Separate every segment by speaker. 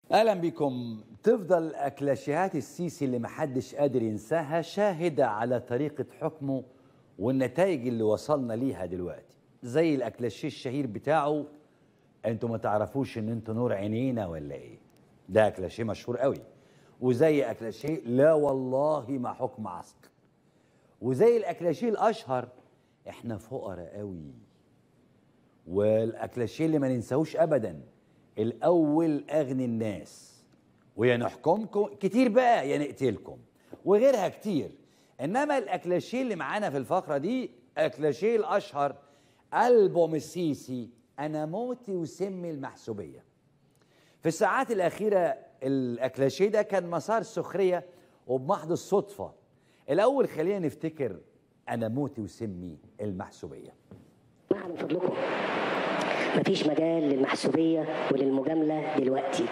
Speaker 1: اهلا بكم تفضل اكلاشيهات السيسي اللي محدش قادر ينساها شاهده على طريقه حكمه والنتائج اللي وصلنا ليها دلوقتي زي الاكلاشيه الشهير بتاعه انتوا ما تعرفوش ان انتوا نور عينينا ولا ايه ده اكلاشيه مشهور قوي وزي اكلاشيه لا والله ما حكم عسكر وزي الاكلاشيه الاشهر احنا فقراء قوي والاكلاشيه اللي ما ننساهوش ابدا الاول اغني الناس ويا نحكمكم كتير بقى يا نقتلكم وغيرها كتير انما الاكلاشيه اللي معانا في الفقره دي اكلاشيه الاشهر البوم السيسي انا موتي وسمي المحسوبيه في الساعات الاخيره الاكلاشيه ده كان مسار سخريه وبمحض الصدفه الاول خلينا نفتكر انا موتي وسمي المحسوبيه
Speaker 2: معا من فضلكم مفيش مجال للمحسوبية وللمجاملة دلوقتي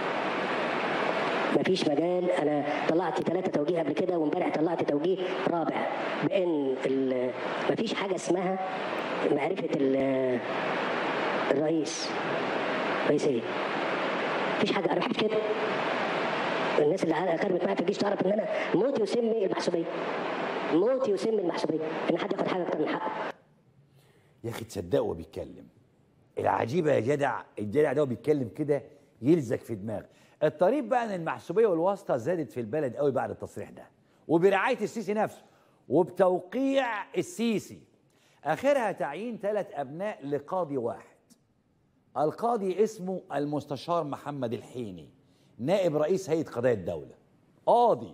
Speaker 2: مفيش مجال انا طلعت ثلاثة توجيه قبل كده وامبارح طلعت توجيه رابع بان ال- مفيش حاجة اسمها معرفة ال- الرئيس رئيس ايه؟ مفيش حاجة انا مش كده الناس اللي كرمت معايا في الجيش تعرف ان انا موتي وسمي المحسوبية موتي وسمي المحسوبية ان حد ياخد حاجة اكتر من حقه
Speaker 1: يا اخي تصدقه وهو بيتكلم العجيبه يا جدع الجدع ده وهو بيتكلم كده يلزق في دماغ الطريق بقى ان المحسوبيه والواسطه زادت في البلد قوي بعد التصريح ده وبرعايه السيسي نفسه وبتوقيع السيسي اخرها تعيين ثلاث ابناء لقاضي واحد القاضي اسمه المستشار محمد الحيني نائب رئيس هيئه قضايا الدوله قاضي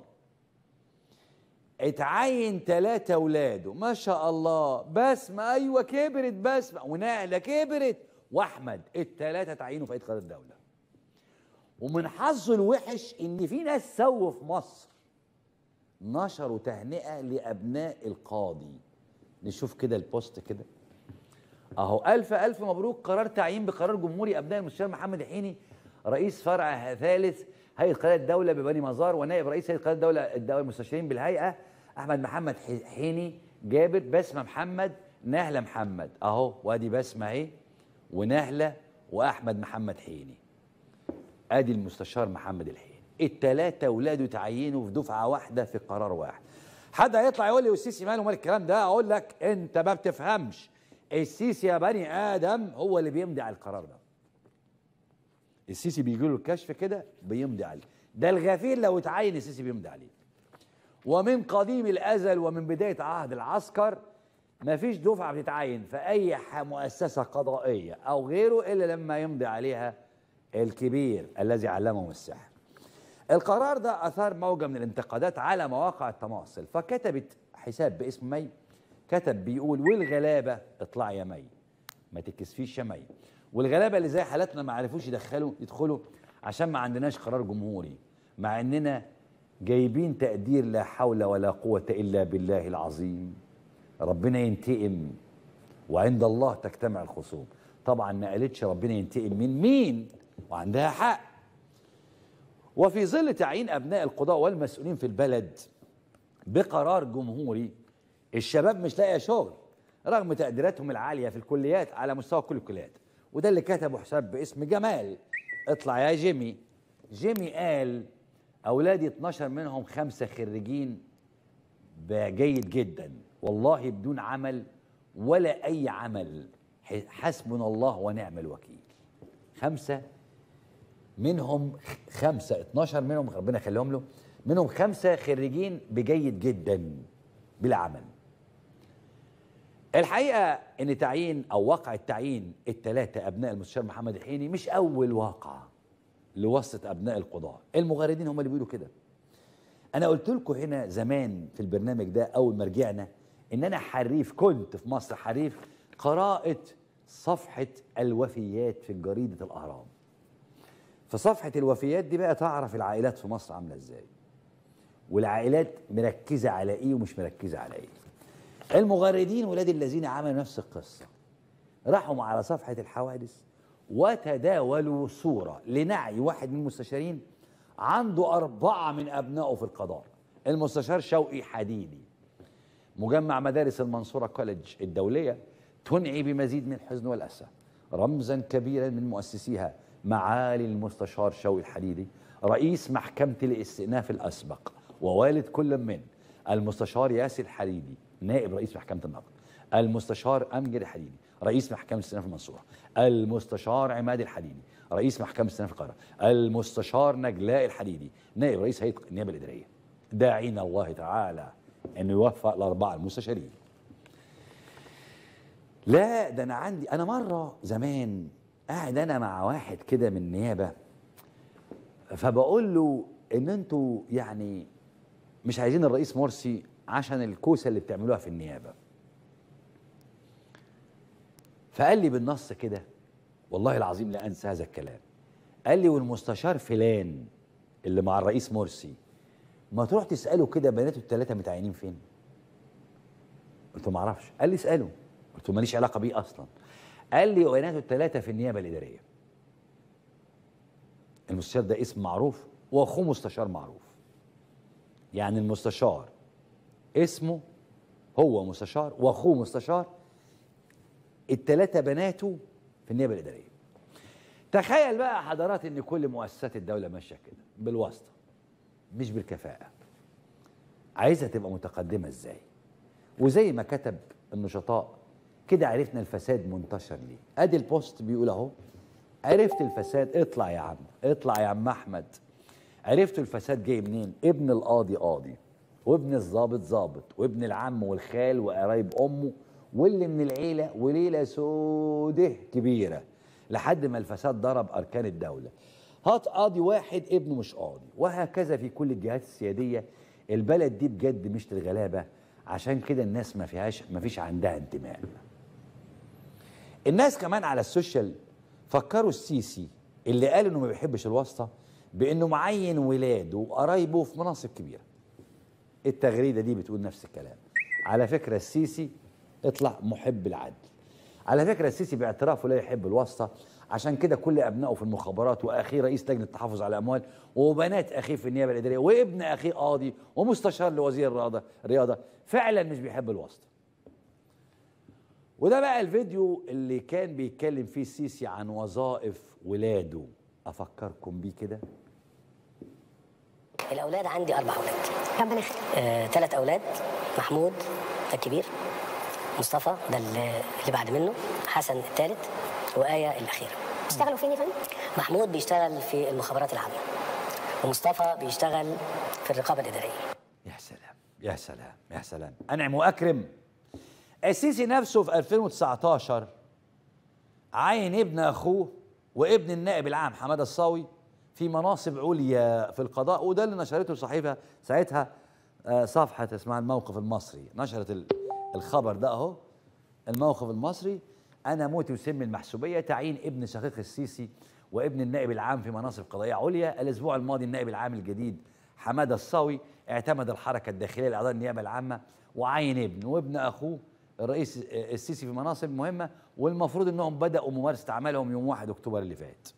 Speaker 1: اتعين ثلاثة اولاده ما شاء الله بسمة ايوه كبرت بسمة ونهلة كبرت واحمد الثلاثة تعينوا في هيئة قضايا الدولة ومن حظه الوحش ان في ناس سووا في مصر نشروا تهنئة لابناء القاضي نشوف كده البوست كده اهو الف الف مبروك قرار تعيين بقرار جمهوري ابناء المستشار محمد الحيني رئيس فرع ثالث هيئه قضاء الدوله ببني مزار ونائب رئيس هيئه قضاء الدوله الدوله المستشارين بالهيئه احمد محمد حي- حيني جابر بسمه محمد نهله محمد اهو وادي بسمه اهي ونهله واحمد محمد حيني ادي المستشار محمد الحين التلاتة اولاده تعينوا في دفعه واحده في قرار واحد حد هيطلع يقول لي والسيسي ماله مال الكلام ده اقول لك انت ما بتفهمش السيسي يا بني ادم هو اللي بيمضي على القرار ده السيسي بيجي له الكشف كده بيمضي عليه ده الغفير لو اتعين السيسي بيمضي عليه ومن قديم الازل ومن بدايه عهد العسكر ما فيش دفعه بتتعين في اي ح- مؤسسه قضائيه او غيره الا لما يمضي عليها الكبير الذي علمهم السحر القرار ده اثار موجه من الانتقادات على مواقع التواصل فكتبت حساب باسم مي كتب بيقول والغلابه اطلع يا مي ما تكسفيش يا مي والغلابه اللي زي حالتنا ما عرفوش يدخلوا يدخلوا عشان ما عندناش قرار جمهوري مع اننا جايبين تقدير لا حول ولا قوه الا بالله العظيم ربنا ينتقم وعند الله تجتمع الخصوم طبعا ما قالتش ربنا ينتقم من مين وعندها حق وفي ظل تعيين ابناء القضاء والمسؤولين في البلد بقرار جمهوري الشباب مش لاقيه شغل رغم تقديراتهم العاليه في الكليات على مستوى كل الكليات وده اللي كتبه حساب باسم جمال اطلع يا جيمي جيمي قال اولادي 12 منهم خمسه خريجين جيد جدا والله بدون عمل ولا اي عمل ح- حسبنا الله ونعم الوكيل خمسه منهم خ- خمسه 12 منهم ربنا يخليهم له منهم خمسه خريجين بجيد جدا بلا عمل الحقيقه ان تعيين او واقع التعيين الثلاثه ابناء المستشار محمد الحيني مش اول واقعه لواسطه ابناء القضاه المغردين هم اللي بيقولوا كده انا قلت لكم هنا زمان في البرنامج ده اول ما رجعنا ان انا حريف كنت في مصر حريف قراءه صفحه الوفيات في جريده الاهرام في صفحه الوفيات دي بقى تعرف العائلات في مصر عامله ازاي والعائلات مركزه على ايه ومش مركزه على ايه المغردين ولاد الذين عملوا نفس القصه راحوا على صفحه الحوادث وتداولوا صوره لنعي واحد من المستشارين عنده اربعه من ابنائه في القضاء المستشار شوقي حديدي مجمع مدارس المنصوره كوليدج الدوليه تنعي بمزيد من الحزن والاسى رمزا كبيرا من مؤسسيها معالي المستشار شوقي الحديدي رئيس محكمة الاستئناف الأسبق ووالد كل من المستشار ياسر الحديدي نائب رئيس محكمة النقد المستشار أمجد الحديدي رئيس محكمة الاستئناف المنصورة المستشار عماد الحديدي رئيس محكمة الاستئناف القاهرة المستشار نجلاء الحديدي نائب رئيس هيئة النيابة الإدارية داعين الله تعالى أنه يوفق الأربعة المستشارين لا ده انا عندي انا مره زمان قاعد انا مع واحد كده من النيابه فبقول له ان انتوا يعني مش عايزين الرئيس مرسي عشان الكوسه اللي بتعملوها في النيابه فقال لي بالنص كده والله العظيم لا انسى هذا الكلام قال لي والمستشار فلان اللي مع الرئيس مرسي ما تروح تساله كده بناته الثلاثه متعينين فين قلت له ما اعرفش قال لي اساله قلت له ماليش علاقه بيه اصلا قال لي بناته الثلاثه في النيابه الاداريه المستشار ده اسم معروف واخوه مستشار معروف يعني المستشار اسمه هو مستشار واخوه مستشار الثلاثه بناته في النيابه الاداريه تخيل بقى حضرات ان كل مؤسسات الدوله ماشيه كده بالواسطه مش بالكفاءه عايزها تبقى متقدمه ازاي وزي ما كتب النشطاء كده عرفنا الفساد منتشر ليه ادي البوست بيقول اهو عرفت الفساد اطلع يا عم اطلع يا عم احمد عرفتوا الفساد جاي منين ابن القاضي قاضي وابن الضابط ضابط وابن العم والخال وقرايب امه واللي من العيله وليله سوده كبيره لحد ما الفساد ضرب اركان الدوله هات قاضي واحد ابنه مش قاضي وهكذا في كل الجهات السياديه البلد دي بجد مش الغلابه عشان كده الناس ما فيهاش ما فيش عندها انتماء الناس كمان على السوشيال فكروا السيسي اللي قال انه ما بيحبش الواسطه بانه معين ولاده وقرايبه في مناصب كبيره التغريده دي بتقول نفس الكلام على فكره السيسي اطلع محب العدل على فكره السيسي باعترافه لا يحب الواسطه عشان كده كل ابنائه في المخابرات واخيه رئيس لجنه التحفظ على الاموال وبنات اخيه في النيابه الاداريه وابن اخيه قاضي ومستشار لوزير الرياضه الرياضه فعلا مش بيحب الواسطه وده بقى الفيديو اللي كان بيتكلم فيه السيسي عن وظائف ولاده افكركم بيه كده
Speaker 2: الاولاد عندي اربع اولاد
Speaker 3: ربنا يخليك
Speaker 2: آه، ثلاث اولاد محمود الكبير مصطفى ده اللي اللي بعد منه حسن الثالث وآية الأخيرة
Speaker 3: اشتغلوا فين يا فندم؟
Speaker 2: محمود بيشتغل في المخابرات العامة ومصطفى بيشتغل في الرقابة الإدارية
Speaker 1: يا سلام يا سلام يا سلام انعم واكرم السيسي نفسه في 2019 عين ابن اخوه وابن النائب العام حماده الصاوي في مناصب عليا في القضاء وده اللي نشرته صحيفه ساعتها آه، صفحه اسمها الموقف المصري نشرت ال- الخبر ده اهو الموقف المصري انا موتي وسم المحسوبيه تعيين ابن شقيق السيسي وابن النائب العام في مناصب قضائيه عليا الاسبوع الماضي النائب العام الجديد حماده الصاوي اعتمد الحركه الداخليه لاعضاء النيابه العامه وعين ابن وابن اخوه الرئيس السيسي في مناصب مهمه والمفروض انهم بداوا ممارسه اعمالهم يوم 1 اكتوبر اللي فات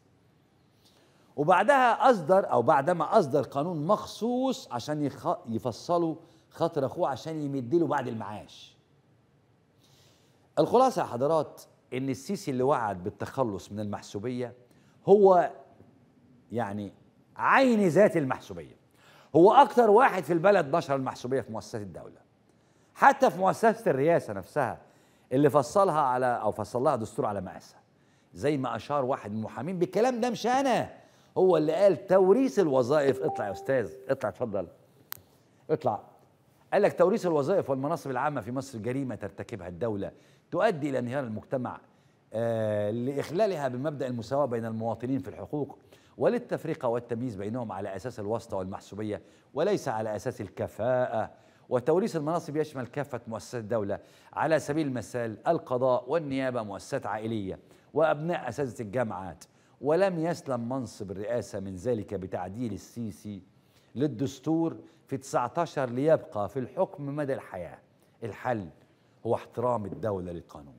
Speaker 1: وبعدها اصدر او بعدما اصدر قانون مخصوص عشان يخ... يفصلوا خاطر اخوه عشان يمدله بعد المعاش الخلاصه يا حضرات ان السيسي اللي وعد بالتخلص من المحسوبيه هو يعني عين ذات المحسوبيه هو اكتر واحد في البلد نشر المحسوبيه في مؤسسات الدوله حتى في مؤسسه الرئاسه نفسها اللي فصلها على او فصل لها دستور على مقاسها زي ما اشار واحد من المحامين بالكلام ده مش انا هو اللي قال توريث الوظائف اطلع يا استاذ اطلع اتفضل اطلع قال لك توريث الوظائف والمناصب العامه في مصر جريمه ترتكبها الدوله تؤدي الى انهيار المجتمع آه لاخلالها بمبدا المساواه بين المواطنين في الحقوق وللتفرقه والتمييز بينهم على اساس الواسطه والمحسوبيه وليس على اساس الكفاءه وتوريث المناصب يشمل كافه مؤسسات الدوله على سبيل المثال القضاء والنيابه مؤسسات عائليه وابناء اساتذه الجامعات ولم يسلم منصب الرئاسه من ذلك بتعديل السيسي للدستور في 19 ليبقى في الحكم مدى الحياه الحل هو احترام الدوله للقانون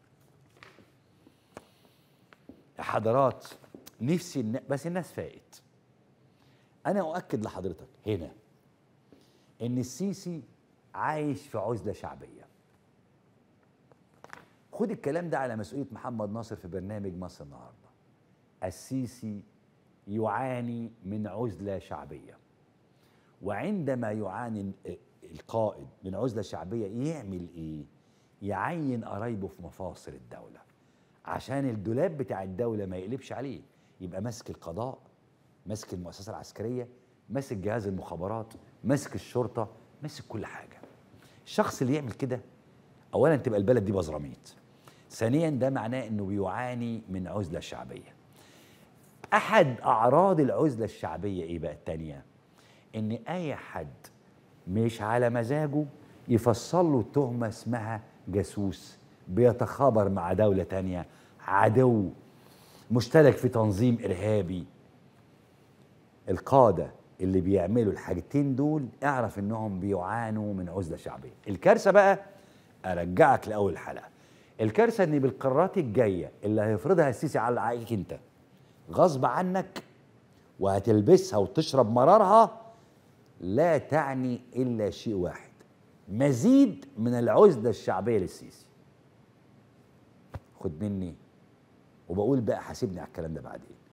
Speaker 1: يا حضرات نفسي الن... بس الناس فاقت انا اؤكد لحضرتك هنا ان السيسي عايش في عزله شعبيه خد الكلام ده على مسؤوليه محمد ناصر في برنامج مصر النهارده السيسي يعاني من عزله شعبيه وعندما يعاني القائد من عزله شعبيه يعمل ايه يعين قرايبه في مفاصل الدوله عشان الدولاب بتاع الدوله ما يقلبش عليه يبقى ماسك القضاء ماسك المؤسسه العسكريه ماسك جهاز المخابرات ماسك الشرطه ماسك كل حاجه الشخص اللي يعمل كده اولا تبقى البلد دي بزراميط ثانيا ده معناه انه بيعاني من عزله شعبيه احد اعراض العزله الشعبيه ايه بقى التانيه ان اي حد مش على مزاجه يفصل له تهمه اسمها جاسوس بيتخابر مع دوله تانيه عدو مشترك في تنظيم ارهابي القاده اللي بيعملوا الحاجتين دول اعرف انهم بيعانوا من عزله شعبيه الكارثه بقى ارجعك لاول الحلقه الكارثه ان بالقرارات الجايه اللي هيفرضها السيسي على عليك انت غصب عنك وهتلبسها وتشرب مرارها لا تعني الا شيء واحد مزيد من العزله الشعبيه للسيسي خد مني وبقول بقى حاسبني على الكلام ده بعدين